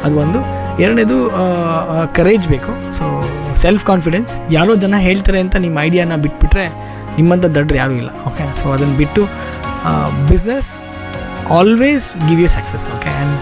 ಅದು ಒಂದು ಎರಡನೇದು ಕರೇಜ್ ಬೇಕು ಸೊ ಸೆಲ್ಫ್ ಕಾನ್ಫಿಡೆನ್ಸ್ ಯಾರೋ ಜನ ಹೇಳ್ತಾರೆ ಅಂತ ನಿಮ್ಮ ಐಡಿಯಾನ ಬಿಟ್ಬಿಟ್ರೆ ನಿಮ್ಮಂಥ ದಡ್ರು ಯಾರೂ ಇಲ್ಲ ಓಕೆ ಸೊ ಅದನ್ನು ಬಿಟ್ಟು business always give you success okay and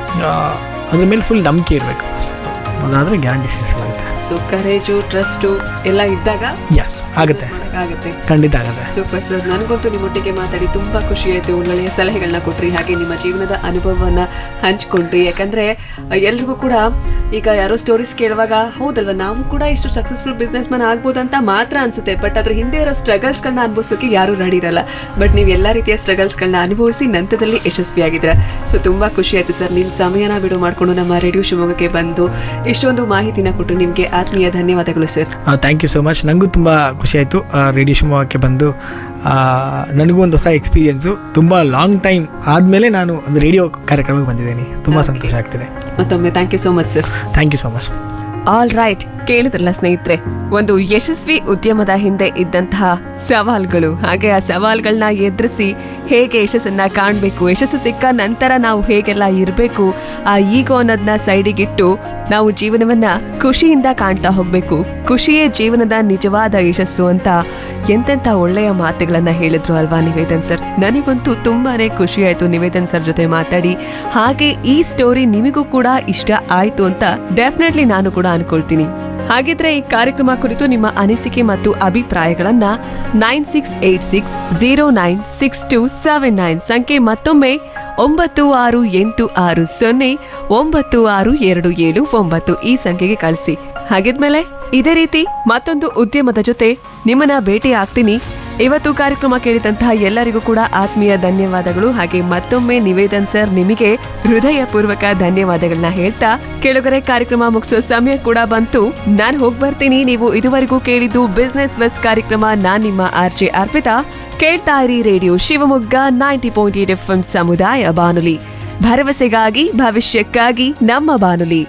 ಅದ್ರ ಮೇಲೆ ಫುಲ್ ನಂಬಿಕೆ ಇರಬೇಕು ಅದಾದರೆ ಗ್ಯಾರಂಟಿ ಸಕ್ಸಸ್ ಆಗುತ್ತೆ ಸೊ ಕರೇಜು ಟ್ರಸ್ಟು ಎಲ್ಲ ಇದ್ದಾಗ ಎಸ್ ಆಗುತ್ತೆ ಆಗುತ್ತೆ ಖಂಡಿತ ಆಗುತ್ತೆ ಸೂಪರ್ ಸರ್ ನನಗಂತೂ ನಿಮ್ಮೊಟ್ಟಿಗೆ ಮಾತಾಡಿ ತುಂಬಾ ಖುಷಿ ಆಯ್ತು ಒಳ್ಳೊಳ್ಳೆಯ ಸಲಹೆಗಳನ್ನ ಕೊಟ್ರಿ ಹಾಗೆ ನಿಮ್ಮ ಜೀವನದ ಅನುಭವವನ್ನ ಹಂಚ್ಕೊಂಡ್ರಿ ಯಾಕಂದ್ರೆ ಅಹ್, ಎಲ್ರಿಗೂ ಕೂಡ ಈಗ ಯಾರೋ ಸ್ಟೋರೀಸ್ ಕೇಳುವಾಗ ಹೌದಲ್ವಾ ನಾವು ಕೂಡ ಇಷ್ಟು ಸಕ್ಸಸ್ಫುಲ್ ಬಿಸ್ನೆಸ್ ಮನ್ ಆಗ್ಬೋದಂತ ಮಾತ್ರ ಅನ್ಸುತ್ತೆ ಬಟ್ ಅದ್ರ ಹಿಂದೆ ಇರೋ ಸ್ಟ್ರಗಲ್ಸ್ಗಳನ್ನ ಅನುಭವಿಸೋಕೆ ಯಾರು ರೆಡಿ ಇರಲ್ಲ ಬಟ್ ನೀವು ಎಲ್ಲ ರೀತಿಯ ಸ್ಟ್ರಗಲ್ಸ್ಗಳನ್ನ ಅನುಭವಿಸಿ ನಂತರದಲ್ಲಿ ಯಶಸ್ವಿಯಾಗಿದ್ರ ಸೊ ತುಂಬಾ ಖುಷಿ ಆಯ್ತು ಸರ್ ನಿಮ್ಮ ಸಮಯನ ಬಿಡು ಮಾಡ್ಕೊಂಡು ನಮ್ಮ ರೇಡಿಯೋ ಶಿವಮೊಗ್ಗಕ್ಕೆ ಬಂದು ಇಷ್ಟೊಂದು ಮಾಹಿತಿನ ಕೊಟ್ಟು ನಿಮಗೆ ಆತ್ಮೀಯ ಧನ್ಯವಾದಗಳು sir thank you so much ನನಗೂ ತುಂಬ ಖುಷಿ ಆಯಿತು ರೇಡಿಯೋ ಶಿವಮೊಗ್ಗಕ್ಕೆ ಬಂದು ಆ, ನನಗೂ ಒಂದು ಹೊಸ ಎಕ್ಸ್ಪೀರಿಯೆನ್ಸು ತುಂಬ ಲಾಂಗ್ ಟೈಮ್ ಆದಮೇಲೆ ನಾನು ಒಂದು ರೇಡಿಯೋ ಕಾರ್ಯಕ್ರಮಕ್ಕೆ ಬಂದಿದ್ದೀನಿ ತುಂಬ ಸಂತೋಷ ಆಗ್ತಿದೆ ಮತ್ತೊಮ್ಮೆ thank you so much sir thank you so much all right ಕೇಳಿದ್ರಲ್ಲ ಸ್ನೇಹಿತರೆ ಒಂದು ಯಶಸ್ವಿ ಉದ್ಯಮದ ಹಿಂದೆ ಇದ್ದಂತಹ ಸವಾಲ್ಗಳು ಹಾಗೆ ಆ ಸವಾಲ್ಗಳನ್ನ ಎದುರಿಸಿ ಹೇಗೆ ಯಶಸ್ಸನ್ನ ಕಾಣಬೇಕು ಯಶಸ್ಸು ಸಿಕ್ಕ ನಂತರ ನಾವು ಹೇಗೆಲ್ಲ ಇರಬೇಕು ಆ ಈಗೋ ಅನ್ನೋದನ್ನ ಸೈಡಿಗಿಟ್ಟು ನಾವು ಜೀವನವನ್ನ ಖುಷಿಯಿಂದ ಕಾಣ್ತಾ ಹೋಗ್ಬೇಕು ಖುಷಿಯೇ ಜೀವನದ ನಿಜವಾದ ಯಶಸ್ಸು ಅಂತ ಎಂತೆಂತ ಒಳ್ಳೆಯ ಮಾತುಗಳನ್ನ ಹೇಳಿದ್ರು ಅಲ್ವಾ ನಿವೇದನ್ ಸರ್ ನನಗಂತೂ ತುಂಬಾನೇ ಖುಷಿ ಆಯ್ತು ನಿವೇದನ್ ಸರ್ ಜೊತೆ ಮಾತಾಡಿ ಹಾಗೆ ಈ ಸ್ಟೋರಿ ನಿಮಗೂ ಕೂಡ ಇಷ್ಟ ಆಯ್ತು ಅಂತ ಡೆಫಿನೆಟ್ಲಿ ನಾನು ಕೂಡ ಅನ್ಕೊಳ್ತೀನಿ ಹಾಗಿದ್ರೆ ಈ ಕಾರ್ಯಕ್ರಮ ಕುರಿತು ನಿಮ್ಮ ಅನಿಸಿಕೆ ಮತ್ತು ಅಭಿಪ್ರಾಯಗಳನ್ನ nine six eight six zero nine six two seven nine ಸಂಖ್ಯೆ ಮತ್ತೊಮ್ಮೆ ಒಂಬತ್ತು ಆರು ಎಂಟು ಆರು ಸೊನ್ನೆ ಒಂಬತ್ತು ಆರು ಎರಡು ಏಳು ಒಂಬತ್ತು ಈ ಸಂಖ್ಯೆಗೆ ಕಳಿಸಿ ಹಾಗಿದ್ಮೇಲೆ ಇದೇ ರೀತಿ ಮತ್ತೊಂದು ಉದ್ಯಮದ ಜೊತೆ ನಿಮ್ಮನ್ನ ಭೇಟಿ ಆಗ್ತೀನಿ ಇವತ್ತು ಕಾರ್ಯಕ್ರಮ ಕೇಳಿದಂತಹ ಎಲ್ಲರಿಗೂ ಕೂಡ ಆತ್ಮೀಯ ಧನ್ಯವಾದಗಳು ಹಾಗೆ ಮತ್ತೊಮ್ಮೆ ನಿವೇದನ್ ಸರ್ ನಿಮಗೆ ಹೃದಯ ಪೂರ್ವಕ ಧನ್ಯವಾದಗಳನ್ನ ಹೇಳ್ತಾ ಕೆಳಗರೆ ಕಾರ್ಯಕ್ರಮ ಮುಗಿಸೋ ಸಮಯ ಕೂಡ ಬಂತು ನಾನ್ ಹೋಗ್ ಬರ್ತೀನಿ ನೀವು ಇದುವರೆಗೂ ಕೇಳಿದ್ದು ಬಿಸ್ನೆಸ್ ವೆಸ್ ಕಾರ್ಯಕ್ರಮ ನಾನ್ ನಿಮ್ಮ ಆರ್ ಜೆ ಅರ್ಪಿತಾ ಕೇಳ್ತಾ ಇರಿ radio Shivamogga ninety point eight F ಸಮುದಾಯ ಬಾನುಲಿ ಭರವಸೆಗಾಗಿ ಭವಿಷ್ಯಕ್ಕಾಗಿ ನಮ್ಮ ಬಾನುಲಿ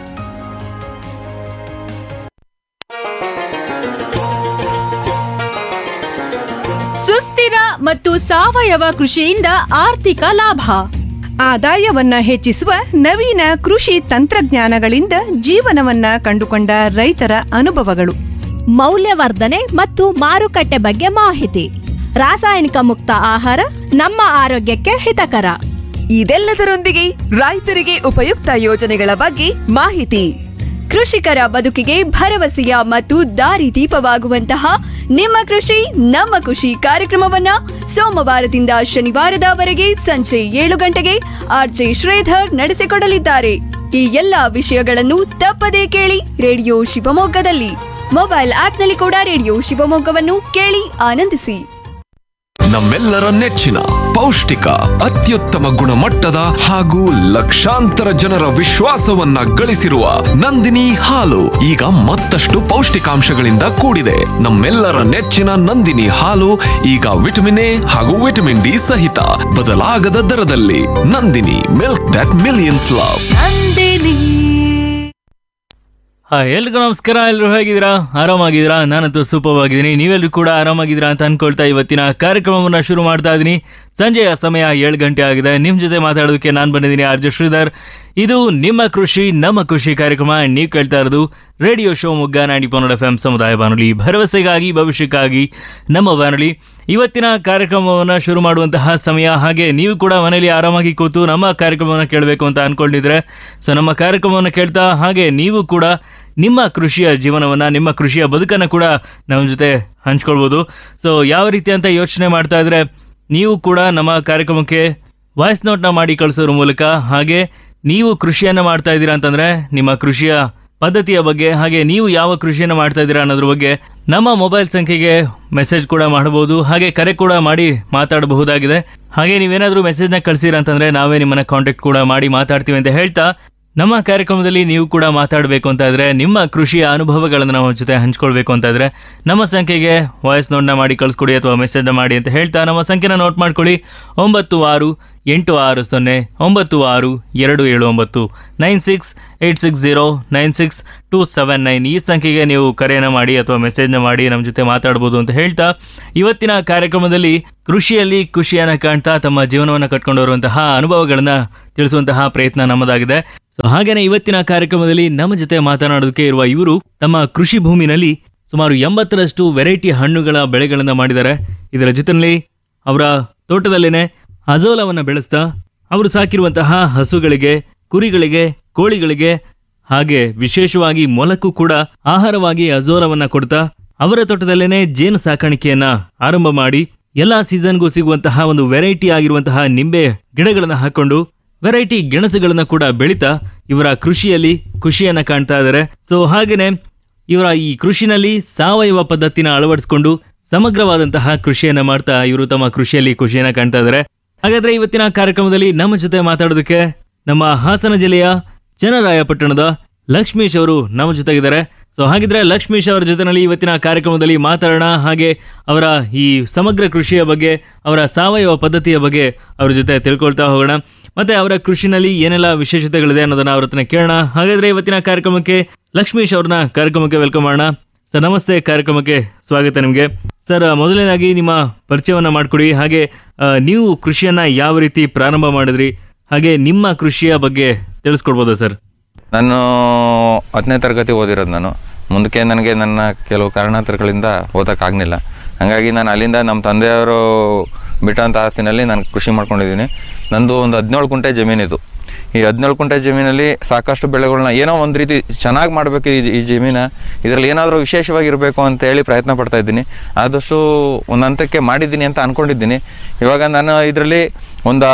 ಸುಸ್ಥಿರ ಮತ್ತು ಸಾವಯವ ಕೃಷಿಯಿಂದ ಆರ್ಥಿಕ ಲಾಭ ಆದಾಯವನ್ನ ಹೆಚ್ಚಿಸುವ ನವೀನ ಕೃಷಿ ತಂತ್ರಜ್ಞಾನಗಳಿಂದ ಜೀವನವನ್ನ ಕಂಡುಕೊಂಡ ರೈತರ ಅನುಭವಗಳು ಮೌಲ್ಯವರ್ಧನೆ ಮತ್ತು ಮಾರುಕಟ್ಟೆ ಬಗ್ಗೆ ಮಾಹಿತಿ ರಾಸಾಯನಿಕ ಮುಕ್ತ ಆಹಾರ ನಮ್ಮ ಆರೋಗ್ಯಕ್ಕೆ ಹಿತಕರ ಇದೆಲ್ಲದರೊಂದಿಗೆ ರೈತರಿಗೆ ಉಪಯುಕ್ತ ಯೋಜನೆಗಳ ಬಗ್ಗೆ ಮಾಹಿತಿ ಕೃಷಿಕರ ಬದುಕಿಗೆ ಭರವಸೆಯ ಮತ್ತು ದಾರಿದೀಪವಾಗುವಂತಹ ನಿಮ್ಮ ಕೃಷಿ ನಮ್ಮ ಖುಷಿ ಕಾರ್ಯಕ್ರಮವನ್ನ ಸೋಮವಾರದಿಂದ ಶನಿವಾರದವರೆಗೆ ಸಂಜೆ ಏಳು ಗಂಟೆಗೆ ಆರ್ಜೆ ಶ್ರೀಧರ್ ನಡೆಸಿಕೊಡಲಿದ್ದಾರೆ ಈ ಎಲ್ಲಾ ವಿಷಯಗಳನ್ನು ತಪ್ಪದೇ ಕೇಳಿ ರೇಡಿಯೋ ಶಿವಮೊಗ್ಗದಲ್ಲಿ ಮೊಬೈಲ್ ಆಪ್ನಲ್ಲಿ ಕೂಡ ರೇಡಿಯೋ ಶಿವಮೊಗ್ಗವನ್ನು ಕೇಳಿ ಆನಂದಿಸಿ ನಮ್ಮೆಲ್ಲರ ನೆಚ್ಚಿನ ಪೌಷ್ಟಿಕ ಅತ್ಯುತ್ತಮ ಗುಣಮಟ್ಟದ ಹಾಗೂ ಲಕ್ಷಾಂತರ ಜನರ ವಿಶ್ವಾಸವನ್ನ ಗಳಿಸಿರುವ ನಂದಿನಿ ಹಾಲು ಈಗ ಮತ್ತಷ್ಟು ಪೌಷ್ಟಿಕಾಂಶಗಳಿಂದ ಕೂಡಿದೆ ನಮ್ಮೆಲ್ಲರ ನೆಚ್ಚಿನ ನಂದಿನಿ ಹಾಲು ಈಗ ವಿಟಮಿನ್ ಎ ಹಾಗೂ ವಿಟಮಿನ್ ಡಿ ಸಹಿತ ಬದಲಾಗದ ದರದಲ್ಲಿ Nandini milk that millions love hi ಎಲ್ರಿಗೂ ನಮಸ್ಕಾರ ಎಲ್ಲರೂ ಹೇಗಿದ್ದೀರಾ ಆರಾಮಾಗಿದ್ದೀರಾ ನಾನಂತೂ ಸೂಪರ್ ಆಗಿದ್ದೀನಿ ನೀವೆಲ್ಲರೂ ಕೂಡ ಆರಾಮಾಗಿದ್ದೀರಾ ಅಂತ ಅನ್ಕೊಳ್ತಾ ಇವತ್ತಿನ ಕಾರ್ಯಕ್ರಮವನ್ನು ಶುರು ಮಾಡ್ತಾ ಇದ್ದೀನಿ ಸಂಜೆಯ ಸಮಯ ಏಳು ಗಂಟೆ ಆಗಿದೆ ನಿಮ್ಮ ಜೊತೆ ಮಾತಾಡೋದಕ್ಕೆ ನಾನು ಬಂದಿದ್ದೀನಿ ಆರ್ಜೆ ಶ್ರೀಧರ್ ಇದು ನಿಮ್ಮ ಕೃಷಿ ನಮ್ಮ ಖುಷಿ ಕಾರ್ಯಕ್ರಮ ನೀವು ಕೇಳ್ತಾ ಇರೋದು ರೇಡಿಯೋ ಶೋ ಮುಗ್ಗ ನಾಡಿ ಪನ್ನಡ ಎಫ್ ಎಂ ಸಮುದಾಯ ಬಾನುಲಿ ಭರವಸೆಗಾಗಿ ಭವಿಷ್ಯಕ್ಕಾಗಿ ನಮ್ಮ ಬಾನುಲಿ ಇವತ್ತಿನ ಕಾರ್ಯಕ್ರಮವನ್ನು ಶುರು ಮಾಡುವಂತಹ ಸಮಯ ಹಾಗೆ ನೀವು ಕೂಡ ಮನೆಯಲ್ಲಿ ಆರಾಮಾಗಿ ಕೂತು ನಮ್ಮ ಕಾರ್ಯಕ್ರಮವನ್ನು ಕೇಳಬೇಕು ಅಂತ ಅನ್ಕೊಂಡಿದ್ರೆ ಸೊ ನಮ್ಮ ಕಾರ್ಯಕ್ರಮವನ್ನು ಕೇಳ್ತಾ ಹಾಗೆ ನೀವು ಕೂಡ ನಿಮ್ಮ ಕೃಷಿಯ ಜೀವನವನ್ನು ನಿಮ್ಮ ಕೃಷಿಯ ಬದುಕನ್ನು ಕೂಡ ನಮ್ಮ ಜೊತೆ ಹಂಚ್ಕೊಳ್ಬೋದು ಸೊ ಯಾವ ರೀತಿ ಅಂತ ಯೋಚನೆ ಮಾಡ್ತಾ ಇದ್ರೆ ನೀವು ಕೂಡ ನಮ್ಮ ಕಾರ್ಯಕ್ರಮಕ್ಕೆ ವಾಯ್ಸ್ ನೋಟ್ನ ಮಾಡಿ ಕಳಿಸೋದ್ರ ಮೂಲಕ ಹಾಗೆ ನೀವು ಕೃಷಿಯನ್ನು ಮಾಡ್ತಾ ಇದ್ದೀರಾ ಅಂತಂದ್ರೆ ನಿಮ್ಮ ಕೃಷಿಯ ಪದ್ಧತಿಯ ಬಗ್ಗೆ ಹಾಗೆ ನೀವು ಯಾವ ಕೃಷಿಯನ್ನು ಮಾಡ್ತಾ ಇದ್ದೀರಾ ಅನ್ನೋದ್ರ ಬಗ್ಗೆ ನಮ್ಮ ಮೊಬೈಲ್ ಸಂಖ್ಯೆಗೆ ಮೆಸೇಜ್ ಕೂಡ ಮಾಡಬಹುದು ಹಾಗೆ ಕರೆ ಕೂಡ ಮಾಡಿ ಮಾತಾಡಬಹುದಾಗಿದೆ ಹಾಗೆ ನೀವೇನಾದರೂ ಮೆಸೇಜ್ನ ಕಳಿಸಿರ ಅಂತಂದ್ರೆ ನಾವೇ ನಿಮ್ಮನ್ನ ಕಾಂಟ್ಯಾಕ್ಟ್ ಕೂಡ ಮಾಡಿ ಮಾತಾಡ್ತೀವಿ ಅಂತ ಹೇಳ್ತಾ ನಮ್ಮ ಕಾರ್ಯಕ್ರಮದಲ್ಲಿ ನೀವು ಕೂಡ ಮಾತಾಡಬೇಕು ಅಂತ ಇದ್ರೆ ನಿಮ್ಮ ಕೃಷಿಯ ಅನುಭವಗಳನ್ನು ನಮ್ಮ ಜೊತೆ ಹಂಚ್ಕೊಳ್ಬೇಕು ಅಂತ ಇದ್ರೆ ನಮ್ಮ ಸಂಖ್ಯೆಗೆ ವಾಯ್ಸ್ ನೋಟ್ನ ಮಾಡಿ ಕಳಿಸ್ಕೊಡಿ ಅಥವಾ ಮೆಸೇಜ್ನ ಮಾಡಿ ಅಂತ ಹೇಳ್ತಾ ನಮ್ಮ ಸಂಖ್ಯೆನ ನೋಟ್ ಮಾಡ್ಕೊಳ್ಳಿ ಒಂಬತ್ತು ಆರು ಎಂಟು ಆರು ಸೊನ್ನೆ ಒಂಬತ್ತು ಆರು ಎರಡು ಏಳು ಒಂಬತ್ತು nine six eight six zero nine six two seven nine ಈ ಸಂಖ್ಯೆಗೆ ನೀವು ಕರೆಯನ್ನು ಮಾಡಿ ಅಥವಾ ಮೆಸೇಜ್ನ ಮಾಡಿ ನಮ್ಮ ಜೊತೆ ಮಾತಾಡ್ಬೋದು ಅಂತ ಹೇಳ್ತಾ ಇವತ್ತಿನ ಕಾರ್ಯಕ್ರಮದಲ್ಲಿ ಕೃಷಿಯಲ್ಲಿ ಖುಷಿಯನ್ನು ಕಾಣ್ತಾ ತಮ್ಮ ಜೀವನವನ್ನು ಕಟ್ಕೊಂಡು ಬರುವಂತಹ ಅನುಭವಗಳನ್ನು ತಿಳಿಸುವಂತಹ ಪ್ರಯತ್ನ ನಮ್ಮದಾಗಿದೆ ಸೊ ಹಾಗೇನೆ ಇವತ್ತಿನ ಕಾರ್ಯಕ್ರಮದಲ್ಲಿ ನಮ್ಮ ಜೊತೆ ಮಾತನಾಡೋದಕ್ಕೆ ಇರುವ ಇವರು ತಮ್ಮ ಕೃಷಿ ಭೂಮಿನಲ್ಲಿ ಸುಮಾರು ಎಂಬತ್ತರಷ್ಟು ವೆರೈಟಿ ಹಣ್ಣುಗಳ ಬೆಳೆಗಳನ್ನು ಮಾಡಿದ್ದಾರೆ ಇದರ ಜೊತೆಯಲ್ಲಿ ಅವರ ತೋಟದಲ್ಲೇನೆ ಅಜೋಲವನ್ನು ಬೆಳೆಸ್ತಾ ಅವರು ಸಾಕಿರುವಂತಹ ಹಸುಗಳಿಗೆ ಕುರಿಗಳಿಗೆ ಕೋಳಿಗಳಿಗೆ ಹಾಗೆ ವಿಶೇಷವಾಗಿ ಮೊಲಕ್ಕೂ ಕೂಡ ಆಹಾರವಾಗಿ ಅಜೋಲವನ್ನ ಕೊಡ್ತಾ ಅವರ ತೋಟದಲ್ಲೇನೆ ಜೇನು ಸಾಕಾಣಿಕೆಯನ್ನ ಆರಂಭ ಮಾಡಿ ಎಲ್ಲಾ ಸೀಸನ್ಗೂ ಸಿಗುವಂತಹ ಒಂದು ವೆರೈಟಿ ಆಗಿರುವಂತಹ ನಿಂಬೆ ಗಿಡಗಳನ್ನ ಹಾಕೊಂಡು ವೆರೈಟಿ ಗೆಣಸುಗಳನ್ನ ಕೂಡ ಬೆಳೀತಾ ಇವರ ಕೃಷಿಯಲ್ಲಿ ಖುಷಿಯನ್ನ ಕಾಣ್ತಾ ಇದ್ದಾರೆ ಸೊ ಹಾಗೇನೆ ಇವರ ಈ ಕೃಷಿನಲ್ಲಿ ಸಾವಯವ ಪದ್ಧತಿನ ಅಳವಡಿಸಿಕೊಂಡು ಸಮಗ್ರವಾದಂತಹ ಕೃಷಿಯನ್ನ ಮಾಡ್ತಾ ಇವರು ತಮ್ಮ ಕೃಷಿಯಲ್ಲಿ ಖುಷಿಯನ್ನ ಕಾಣ್ತಾ ಇದ್ದಾರೆ ಹಾಗಾದ್ರೆ ಇವತ್ತಿನ ಕಾರ್ಯಕ್ರಮದಲ್ಲಿ ನಮ್ಮ ಜೊತೆ ಮಾತಾಡೋದಕ್ಕೆ ನಮ್ಮ ಹಾಸನ ಜಿಲ್ಲೆಯ ಚನ್ನರಾಯಪಟ್ಟಣದ ಲಕ್ಷ್ಮೀಶ್ ಅವರು ನಮ್ಮ ಜೊತೆಗಿದ್ದಾರೆ ಸೊ ಹಾಗಿದ್ರೆ ಲಕ್ಷ್ಮೀಶ್ ಅವರ ಜೊತೆನಲ್ಲಿ ಇವತ್ತಿನ ಕಾರ್ಯಕ್ರಮದಲ್ಲಿ ಮಾತಾಡೋಣ ಹಾಗೆ ಅವರ ಈ ಸಮಗ್ರ ಕೃಷಿಯ ಬಗ್ಗೆ ಅವರ ಸಾವಯವ ಪದ್ಧತಿಯ ಬಗ್ಗೆ ಅವ್ರ ಜೊತೆ ತಿಳ್ಕೊಳ್ತಾ ಹೋಗೋಣ ಮತ್ತೆ ಅವರ ಕೃಷಿನಲ್ಲಿ ಏನೆಲ್ಲ ವಿಶೇಷತೆಗಳಿದೆ ಅನ್ನೋದನ್ನ ಅವ್ರ ಹತ್ರ ಕೇಳೋಣ ಹಾಗಾದ್ರೆ ಇವತ್ತಿನ ಕಾರ್ಯಕ್ರಮಕ್ಕೆ ಲಕ್ಷ್ಮೀಶ್ ಅವ್ರನ್ನ ಕಾರ್ಯಕ್ರಮಕ್ಕೆ ವೆಲ್ಕಮ್ ಮಾಡೋಣ ಸರ್ ನಮಸ್ತೆ ಕಾರ್ಯಕ್ರಮಕ್ಕೆ ಸ್ವಾಗತ ನಿಮಗೆ ಸರ್ ಮೊದಲನೇದಾಗಿ ನಿಮ್ಮ ಪರಿಚಯವನ್ನ ಮಾಡಿಕೊಡಿ ಹಾಗೆ ಆ, ನೀವು ಕೃಷಿಯನ್ನ ಯಾವ ರೀತಿ ಪ್ರಾರಂಭ ಮಾಡಿದ್ರಿ ಹಾಗೆ ನಿಮ್ಮ ಕೃಷಿಯ ಬಗ್ಗೆ ತಿಳಿಸ್ಕೊಡ್ಬೋದಾ ಸರ್ ನಾನು ಹತ್ತನೇ ತರಗತಿ ಓದಿರೋದು ನಾನು ಮುಂದಕ್ಕೆ ನನಗೆ ನನ್ನ ಕೆಲವು ಕಾರಣಾಂತರಗಳಿಂದ ಓದೋಕ್ಕಾಗಲಿಲ್ಲ ಹಾಗಾಗಿ ನಾನು ಅಲ್ಲಿಂದ ನಮ್ಮ ತಂದೆಯವರು ಬಿಟ್ಟಂಥ ಆಸ್ತಿನಲ್ಲಿ ನಾನು ಕೃಷಿ ಮಾಡ್ಕೊಂಡಿದ್ದೀನಿ ನಂದು ಒಂದು ಹದಿನೇಳು ಕುಂಟೆ ಜಮೀನಿದು ಈ ಹದಿನೇಳು ಕುಂಟೆ ಜಮೀನಲ್ಲಿ ಸಾಕಷ್ಟು ಬೆಳೆಗಳನ್ನ ಏನೋ ಒಂದು ರೀತಿ ಚೆನ್ನಾಗಿ ಮಾಡಬೇಕು ಈ ಈ ಜಮೀನ ಇದರಲ್ಲಿ ಏನಾದರೂ ವಿಶೇಷವಾಗಿರಬೇಕು ಅಂತ ಹೇಳಿ ಪ್ರಯತ್ನ ಪಡ್ತಾ ಇದ್ದೀನಿ ಆದಷ್ಟು ಒಂದು ಹಂತಕ್ಕೆ ಮಾಡಿದ್ದೀನಿ ಅಂತ ಅಂದ್ಕೊಂಡಿದ್ದೀನಿ ಇವಾಗ ನಾನು ಇದರಲ್ಲಿ ಒಂದು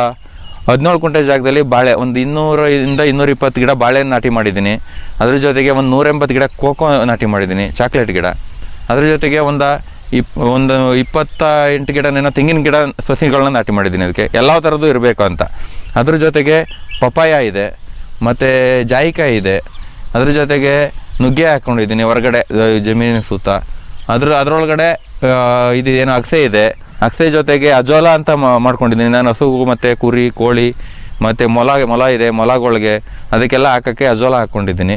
ಹದಿನೇಳು ಕುಂಟೆ ಜಾಗದಲ್ಲಿ ಬಾಳೆ ಒಂದು ಇನ್ನೂರಿಂದ ಇನ್ನೂರ ಇಪ್ಪತ್ತು ಗಿಡ ಬಾಳೆ ನಾಟಿ ಮಾಡಿದ್ದೀನಿ ಅದ್ರ ಜೊತೆಗೆ ಒಂದು ನೂರೆಂಬತ್ತು ಗಿಡ ಕೋಕೋ ನಾಟಿ ಮಾಡಿದ್ದೀನಿ ಚಾಕ್ಲೇಟ್ ಗಿಡ ಅದ್ರ ಜೊತೆಗೆ ಒಂದು ಇಪ್ ಒಂದು ಇಪ್ಪತ್ತ ಎಂಟು ಗಿಡನೇನೋ ತೆಂಗಿನ ಗಿಡ ಸಸಿಗಳನ್ನ ನಾಟಿ ಮಾಡಿದ್ದೀನಿ ಅದಕ್ಕೆ ಎಲ್ಲ ಥರದ್ದು ಇರಬೇಕು ಅಂತ ಅದ್ರ ಜೊತೆಗೆ ಪಪಾಯ ಇದೆ ಮತ್ತು ಜಾಯಿಕಾಯಿ ಇದೆ ಅದ್ರ ಜೊತೆಗೆ ನುಗ್ಗೆ ಹಾಕ್ಕೊಂಡಿದ್ದೀನಿ ಹೊರಗಡೆ ಆ, ಜಮೀನಿನ ಸುತ್ತ ಅದ್ರ ಅದರೊಳಗಡೆ ಇದು ಏನು ಅಗಸೆ ಇದೆ ಅಗಸೆ ಜೊತೆಗೆ ಅಜೋಲ ಅಂತ ಮಾ- ಮಾಡ್ಕೊಂಡಿದ್ದೀನಿ ನಾನು ಹಸು ಮತ್ತು ಕುರಿ ಕೋಳಿ ಮತ್ತು ಮೊಲ ಮೊಲ ಇದೆ ಮೊಲಗಳಿಗೆ ಅದಕ್ಕೆಲ್ಲ ಹಾಕೋಕ್ಕೆ ಅಜೋಲ ಹಾಕ್ಕೊಂಡಿದ್ದೀನಿ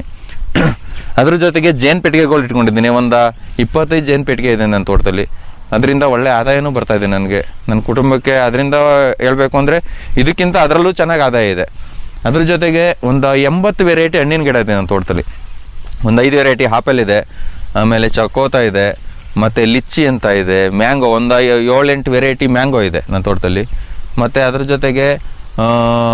ಅದ್ರ ಜೊತೆಗೆ ಜೇನು ಪೆಟ್ಟಿಗೆಗಳು ಇಟ್ಕೊಂಡಿದ್ದೀನಿ ಒಂದು ಇಪ್ಪತ್ತೈದು ಜೇನು ಪೆಟ್ಟಿಗೆ ಇದೆ ನನ್ನ ತೋಟದಲ್ಲಿ ಅದರಿಂದ ಒಳ್ಳೆ ಆದಾಯನೂ ಬರ್ತಾ ಇದೆ ನನಗೆ ನನ್ನ ಕುಟುಂಬಕ್ಕೆ ಅದರಿಂದ ಹೇಳಬೇಕು ಅಂದರೆ ಇದಕ್ಕಿಂತ ಅದರಲ್ಲೂ ಚೆನ್ನಾಗಿ ಆದಾಯ ಇದೆ ಅದ್ರ ಜೊತೆಗೆ ಒಂದು ಎಂಬತ್ತು ವೆರೈಟಿ ಹಣ್ಣಿನ ಗಿಡ ಇದೆ ನನ್ನ ತೋಟದಲ್ಲಿ ಒಂದು ಐದು ವೆರೈಟಿ ಆಪಲ್ ಇದೆ ಆಮೇಲೆ ಚಕೋತ ಇದೆ ಮತ್ತು ಲಿಚ್ಚಿ ಅಂತ ಇದೆ ಮ್ಯಾಂಗೋ ಒಂದು ಏಳೆಂಟು ವೆರೈಟಿ ಮ್ಯಾಂಗೋ ಇದೆ ನನ್ನ ತೋಟದಲ್ಲಿ ಮತ್ತು ಅದ್ರ ಜೊತೆಗೆ ಆ,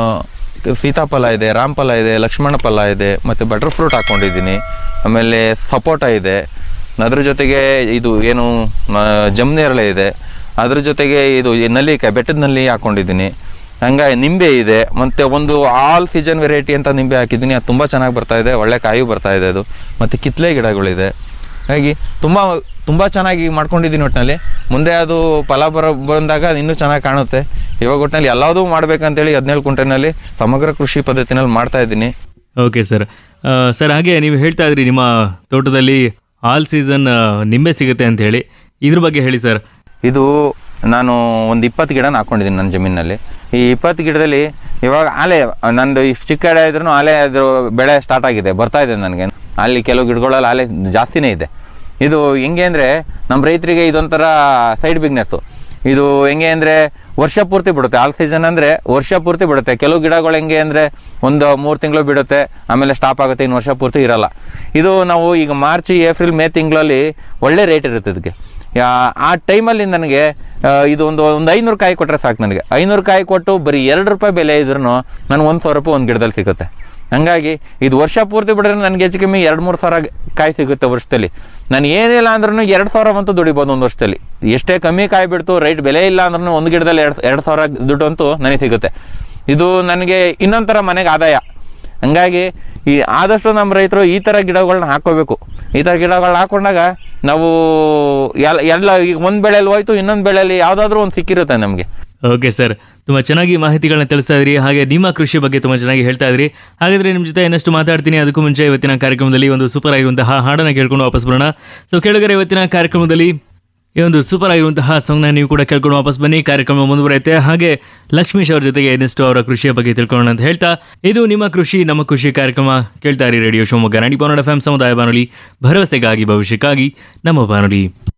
ಸೀತಾಫಲ ಇದೆ ರಾಮಫಲ ಇದೆ ಲಕ್ಷ್ಮಣ ಫಲ ಇದೆ ಮತ್ತು ಬಟರ್ ಫ್ರೂಟ್ ಹಾಕ್ಕೊಂಡಿದ್ದೀನಿ ಆಮೇಲೆ ಸಪೋಟ ಇದೆ ಅದ್ರ ಜೊತೆಗೆ ಇದು ಏನು ಆ, ಜಮ್ನೇರಳೆ ಇದೆ ಅದ್ರ ಜೊತೆಗೆ ಇದು ಈ ನಲ್ಲಿಕಾಯಿ ಬೆಟ್ಟದ ನಲ್ಲಿ ಹಾಕ್ಕೊಂಡಿದ್ದೀನಿ ಹಂಗಾಗಿ ನಿಂಬೆ ಇದೆ ಮತ್ತು ಒಂದು ಆಲ್ ಸೀಸನ್ ವೆರೈಟಿ ಅಂತ ನಿಂಬೆ ಹಾಕಿದ್ದೀನಿ ಅದು ತುಂಬ ಚೆನ್ನಾಗಿ ಬರ್ತಾ ಇದೆ ಒಳ್ಳೆ ಕಾಯಿ ಬರ್ತಾ ಇದೆ ಅದು ಮತ್ತು ಕಿತ್ಲೆ ಗಿಡಗಳಿದೆ ಹಾಗಾಗಿ ತುಂಬ ತುಂಬ ಚೆನ್ನಾಗಿ ಮಾಡ್ಕೊಂಡಿದ್ದೀನಿ ಒಟ್ಟಿನಲ್ಲಿ ಮುಂದೆ ಅದು ಫಲ ಬರೋ ಬಂದಾಗ ಇನ್ನೂ ಚೆನ್ನಾಗಿ ಕಾಣುತ್ತೆ ಇವಾಗ ಒಟ್ಟಿನಲ್ಲಿ ಎಲ್ಲದೂ ಮಾಡ್ಬೇಕಂತೇಳಿ ಹದಿನೇಳು ಕುಂಟೆನಲ್ಲಿ ಸಮಗ್ರ ಕೃಷಿ ಪದ್ಧತಿನಲ್ಲಿ ಮಾಡ್ತಾ ಇದ್ದೀನಿ ಓಕೆ ಸರ್ ಆ, ಸರ್ ಹಾಗೆ ನೀವು ಹೇಳ್ತಾ ಇದ್ರಿ ನಿಮ್ಮ ತೋಟದಲ್ಲಿ ಆಲ್ ಸೀಸನ್ ನಿಂಬೆ ಸಿಗುತ್ತೆ ಅಂತ ಹೇಳಿ ಇದ್ರ ಬಗ್ಗೆ ಹೇಳಿ ಸರ್ ಇದು ನಾನು ಒಂದು ಇಪ್ಪತ್ತು ಗಿಡನ ಹಾಕ್ಕೊಂಡಿದ್ದೀನಿ ನನ್ನ ಜಮೀನಿನಲ್ಲಿ ಈ ಇಪ್ಪತ್ತು ಗಿಡದಲ್ಲಿ ಇವಾಗ ಆಲೆ ನಂದು ಇಷ್ಟು ಚಿಕ್ಕ ಗಿಡ ಇದ್ರೂ ಆಲೆ ಅದ್ರ ಬೆಳೆ ಸ್ಟಾರ್ಟ್ ಆಗಿದೆ ಬರ್ತಾ ಇದೆ ನನಗೆ ಅಲ್ಲಿ ಕೆಲವು ಗಿಡಗಳಲ್ಲಿ ಆಲೆ ಜಾಸ್ತಿನೇ ಇದೆ ಇದು ಹೆಂಗೆ ಅಂದರೆ ನಮ್ಮ ರೈತರಿಗೆ ಇದೊಂಥರ ಸೈಡ್ ಬಿಸ್ನೆಸ್ಸು ಇದು ಹೆಂಗೆ ಅಂದರೆ ವರ್ಷ ಪೂರ್ತಿ ಬಿಡುತ್ತೆ ಆಲ್ ಸೀಸನ್ ಅಂದರೆ ವರ್ಷ ಪೂರ್ತಿ ಬಿಡುತ್ತೆ ಕೆಲವು ಗಿಡಗಳು ಹೆಂಗೆ ಅಂದರೆ ಒಂದು ಮೂರು ತಿಂಗಳು ಬಿಡುತ್ತೆ ಆಮೇಲೆ ಸ್ಟಾಪ್ ಆಗುತ್ತೆ ಇನ್ನು ವರ್ಷ ಪೂರ್ತಿ ಇರಲ್ಲ ಇದು ನಾವು ಈಗ ಮಾರ್ಚ್ ಏಪ್ರಿಲ್ ಮೇ ತಿಂಗಳಲ್ಲಿ ಒಳ್ಳೆ ರೇಟ್ ಇರುತ್ತೆ ಇದಕ್ಕೆ ಯಾ- ಆ ಟೈಮಲ್ಲಿ ನನಗೆ ಆ, ಇದು ಒಂದು ಒಂದು ಐನೂರು ಕಾಯಿ ಕೊಟ್ಟರೆ ಸಾಕು ನನಗೆ ಐನೂರು ಕಾಯಿ ಕೊಟ್ಟು ಬರೀ ಎರಡು ರೂಪಾಯಿ ಬೆಲೆ ಇದ್ರೂ ನನಗೆ ಒಂದು ಸಾವಿರ ರೂಪಾಯಿ ಒಂದು ಗಿಡದಲ್ಲಿ ಸಿಗುತ್ತೆ ಹಂಗಾಗಿ ಇದು ವರ್ಷ ಪೂರ್ತಿ ಬಿಟ್ರೆ ನನಗೆ ಹೆಚ್ಚು ಕಮ್ಮಿ ಎರಡು ಮೂರು ಸಾವಿರ ಕಾಯಿ ಸಿಗುತ್ತೆ ವರ್ಷದಲ್ಲಿ ನಾನು ಏನಿಲ್ಲ ಅಂದ್ರೂ ಎರಡು ಸಾವಿರ ಅಂತೂ ದುಡಿಬೋದು ಒಂದು ವರ್ಷದಲ್ಲಿ ಎಷ್ಟೇ ಕಮ್ಮಿ ಕಾಯಿ ಬಿಡ್ತು ರೈಟ್ ಬೆಲೆ ಇಲ್ಲ ಅಂದ್ರೂ ಒಂದು ಗಿಡದಲ್ಲಿ ಎರಡು ಎರಡು ಸಾವಿರ ದುಡ್ಡು ಅಂತೂ ನನಗೆ ಸಿಗುತ್ತೆ ಇದು ನನಗೆ ಇನ್ನೊಂಥರ ಮನೆಗೆ ಆದಾಯ ಹಂಗಾಗಿ ಈ ಆದಷ್ಟು ನಮ್ಮ ರೈತರು ಈ ಥರ ಗಿಡಗಳನ್ನ ಹಾಕೋಬೇಕು ಈ ಥರ ಗಿಡಗಳನ್ನ ಹಾಕೊಂಡಾಗ ನಾವು ಎಲ್ಲ ಎಲ್ಲ ಈಗ ಒಂದು ಬೆಳೆಯಲ್ಲಿ ಹೋಯ್ತು ಇನ್ನೊಂದು ಬೆಳೆಯಲ್ಲಿ ಯಾವುದಾದ್ರೂ ಒಂದು ಸಿಕ್ಕಿರುತ್ತೆ ನಮಗೆ ಓಕೆ ಸರ್ ತುಂಬ ಚೆನ್ನಾಗಿ ಮಾಹಿತಿಗಳನ್ನ ತಿಳಿಸ್ತಾ ಇದ್ರಿ ಹಾಗೆ ನಿಮ್ಮ ಕೃಷಿ ಬಗ್ಗೆ ತುಂಬ ಚೆನ್ನಾಗಿ ಹೇಳ್ತಾ ಇದ್ರಿ ಹಾಗಾದ್ರೆ ನಿಮ್ಮ ಜೊತೆ ಇನ್ನಷ್ಟು ಮಾತಾಡ್ತೀನಿ ಅದಕ್ಕೂ ಮುಂಚೆ ಇವತ್ತಿನ ಕಾರ್ಯಕ್ರಮದಲ್ಲಿ ಒಂದು ಸೂಪರ್ ಆಗಿರುವಂತಹ ಹಾಡನ್ನ ಕೇಳ್ಕೊಂಡು ವಾಪಸ್ ಬರೋಣ ಸೊ ಕೇಳಿದರೆ ಇವತ್ತಿನ ಕಾರ್ಯಕ್ರಮದಲ್ಲಿ ಈ ಒಂದು ಸೂಪರ್ ಆಗಿರುವಂತಹ ಸಾಂಗ್ನ ನೀವು ಕೂಡ ಕೇಳ್ಕೊಂಡು ವಾಪಸ್ ಬನ್ನಿ ಕಾರ್ಯಕ್ರಮ ಮುಂದುವರೆಯುತ್ತೆ ಹಾಗೆ ಲಕ್ಷ್ಮೀಶ್ ಅವರ ಜೊತೆಗೆ ಇನ್ನಷ್ಟು ಅವರ ಕೃಷಿಯ ಬಗ್ಗೆ ತಿಳ್ಕೊಳ್ಳೋಣ ಅಂತ ಹೇಳ್ತಾ ಇದು ನಿಮ್ಮ ಕೃಷಿ ನಮ್ಮ ಕೃಷಿ ಕಾರ್ಯಕ್ರಮ ಕೇಳ್ತಾ ಇರಿ ರೇಡಿಯೋ ಶಿವಮೊಗ್ಗ ನಾಡಿ ಬಾನುಲಿ ಎಫ್ ಸಮುದಾಯ ಬಾನುಲಿ ಭರವಸೆಗಾಗಿ ಭವಿಷ್ಯಕ್ಕಾಗಿ ನಮ್ಮ ಬಾನುಲಿ